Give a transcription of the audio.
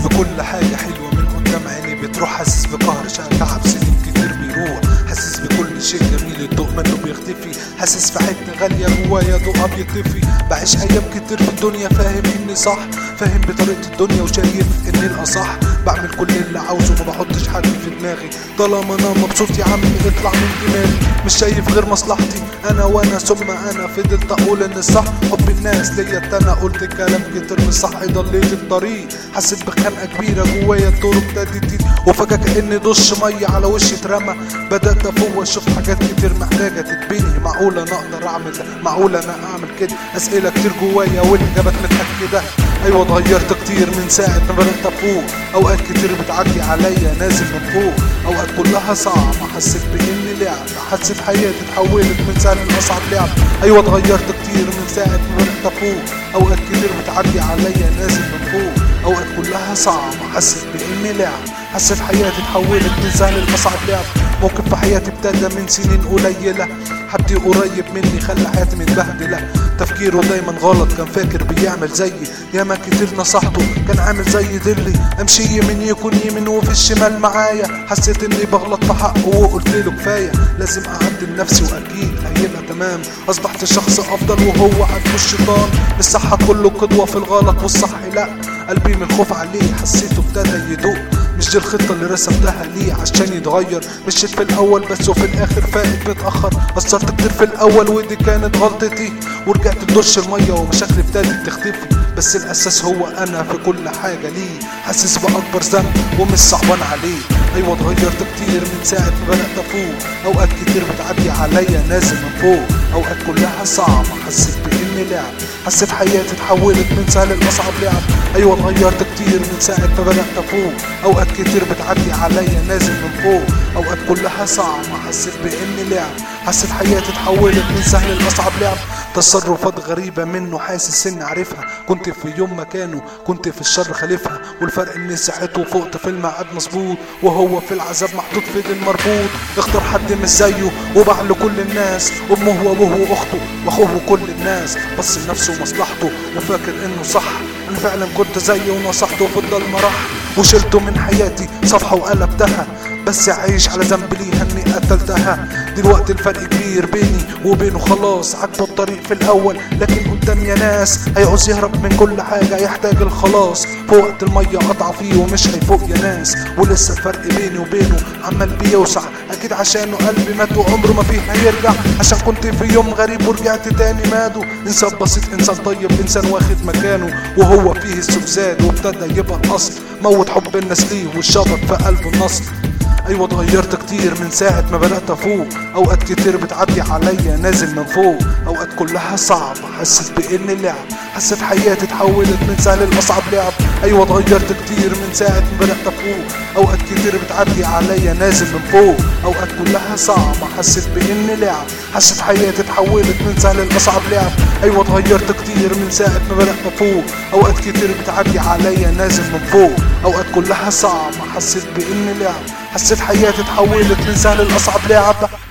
بكل حاجة حلوة من قدام عيني بتروح حاسس بقهر شقى تعب سنين كتير بيروح حاسس بكل شيء جميل الضوء منه بيختفي حاسس في حتة غالية جوايا ضوءها بيطفي بعيش أيام كتير في الدنيا فاهم إني صح فاهم بطريقة الدنيا وشايف إني الأصح بعمل كل اللي عاوزه ما بحطش حد في دماغي طالما أنا مبسوط يا عمي اطلع من دماغي مش شايف غير مصلحتي أنا وأنا ثم أنا فضلت أقول إن الصح حب الناس ليا أنا قلت كلام كتير مش صح ضليت الطريق حسيت بخنقة كبيرة جوايا الطرق ابتدت تزيد وفجأة كأني دش مية على وشي اترمى بدأت أفوق وأشوف حاجات كتير محتاجة تتبني معقولة أنا أقدر أعمل ده معقولة أنا أعمل كده أسئلة كتير جوايا والإجابات متأكدة أيوة اتغيرت كتير من ساعة ما بدأت أفوق أوقات كتير بتعدي عليا نازل من فوق أوقات كلها صعبة حسيت بإني لعب حسيت حياتي اتحولت من سهل لأصعب لعب أيوة اتغيرت كتير من ساعة ما بدأت أفوق أوقات كتير بتعدي عليا نازل من فوق أوقات كلها صعبة حسيت بإني لعب حسيت حياتي اتحولت من سهل لأصعب لعب موقف في حياتي ابتدى من سنين قليلة حد قريب مني خلى حياتي متبهدلة تفكيره دايما غلط كان فاكر بيعمل زيي ياما كتير نصحته كان عامل زي دلي امشي يمين يكون يمين وفي الشمال معايا حسيت اني بغلط في حقه وقلت له كفايه لازم اعدل نفسي واكيد هيبقى تمام اصبحت شخص افضل وهو عدو الشيطان الصح كله قدوه في الغلط والصح لا قلبي من الخوف عليه حسيته ابتدى يدوق مش دي الخطة اللي رسمتها ليه عشان يتغير مشيت في الأول بس وفي الآخر فائت متأخر قصرت كتير في الأول ودي كانت غلطتي ورجعت لدش المية ومشاكلي ابتدت تختفي بس الأساس هو أنا في كل حاجة ليه حاسس بأكبر ذنب ومش صعبان عليه أيوة اتغيرت كتير من ساعة ما بدأت أفوق أوقات كتير بتعدي عليا نازل من فوق أوقات كلها صعبة حسيت بإني لعب حسيت حياتي اتحولت من سهل لأصعب لعب أيوة اتغيرت كتير من ساعة ما بدأت أفوق أوقات كتير بتعدي عليا نازل من فوق أوقات كلها صعبة حسيت بإني لعب حسيت حياتي اتحولت من سهل لأصعب لعب تصرفات غريبة منه حاسس إني عارفها كنت في يوم مكانه كنت في الشر خالفها والفرق إني صحيت وفقت في الميعاد مظبوط وهو في العذاب محطوط في ايد المربوط اختار حد مش زيه وباع لكل الناس أمه وأبوه وأخته وأخوه وكل الناس بص لنفسه ومصلحته وفاكر إنه صح أنا فعلا كنت زيه ونصحته في الضلمة راح وشلته من حياتي صفحة وقلبتها بس عايش على ذنب ليها اني قتلتها دلوقتي الفرق كبير بيني وبينه خلاص عجبه الطريق في الاول لكن قدام يا ناس هيعوز يهرب من كل حاجة يحتاج الخلاص في وقت المية قطع فيه ومش هيفوق يا ناس ولسه الفرق بيني وبينه عمال بيوسع اكيد عشانه قلبي مات وعمره ما فيه هيرجع عشان كنت في يوم غريب ورجعت تاني ماده انسان بسيط انسان طيب انسان واخد مكانه وهو فيه السفزاد وابتدى يبقى الاصل موت حب الناس ليه والشبط في قلب النصر ايوه اتغيرت كتير من ساعة ما بدأت افوق اوقات كتير بتعدي عليا نازل من فوق اوقات كلها صعبة حسيت باني لعب حسيت حياتي اتحولت من سهل لاصعب لعب ايوه اتغيرت كتير من ساعة ما بدأت افوق اوقات كتير بتعدي عليا نازل من فوق اوقات كلها صعبة حسيت باني لعب حسيت حياتي اتحولت من سهل لاصعب لعب ايوه اتغيرت كتير من ساعة ما بدأت افوق اوقات كتير بتعدي عليا نازل من فوق اوقات كلها صعبة حسيت باني لعب حسيت حياتي اتحولت من سهل لاصعب لعب